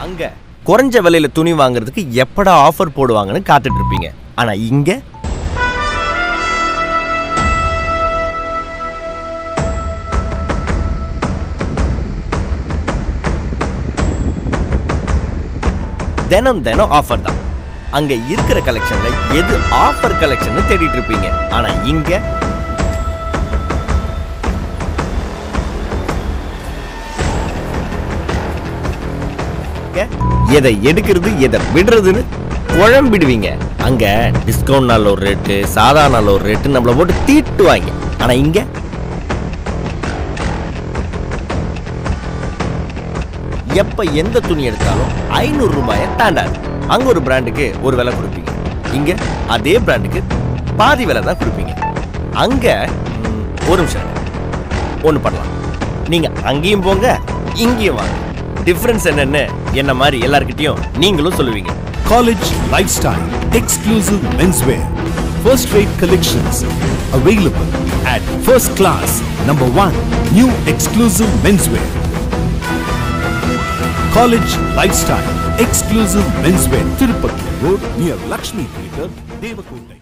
அங்க குறைஞ்ச விலையில துணி வாங்குறதுக்கு எப்படா ஆஃபர் போடுவாங்கன்னு காத்துட்டு இருப்பீங்க ஆனா இங்க தினம் தினம் ஆஃபர் தான் அங்க இருக்கிற கலெக்ஷன்ல எது ஆஃபர் கலெக்ஷன் தேடிட்டு இருப்பீங்க ஆனா இங்க எதை எடுக்கிறது எதை விடுறதுன்னு குழம்பிடுவீங்க அங்க டிஸ்கவுண்ட் நாள் ஒரு ரேட்டு சாதா நாள் ஒரு ரேட்டு நம்மள போட்டு தீட்டுவாங்க ஆனா இங்க எப்ப எந்த துணி எடுத்தாலும் ஐநூறு ரூபாயை தாண்டாது அங்க ஒரு பிராண்டுக்கு ஒரு விலை கொடுப்பீங்க இங்க அதே பிராண்டுக்கு பாதி விலை தான் கொடுப்பீங்க அங்க ம், ஒரு நிமிஷம் ஒன்று பண்ணலாம் நீங்க அங்கேயும் போங்க இங்கேயும் வாங்க டிஃப்ரென்ஸ் என்னன்னு என்ன மாதிரி எல்லார்கிட்டயும் நீங்களும் சொல்லுவீங்க College Lifestyle Exclusive Menswear. First rate collections available at First Class Number 1 New Exclusive Menswear. College Lifestyle Exclusive Menswear Tirupati Road near Lakshmi Theatre, Devakota.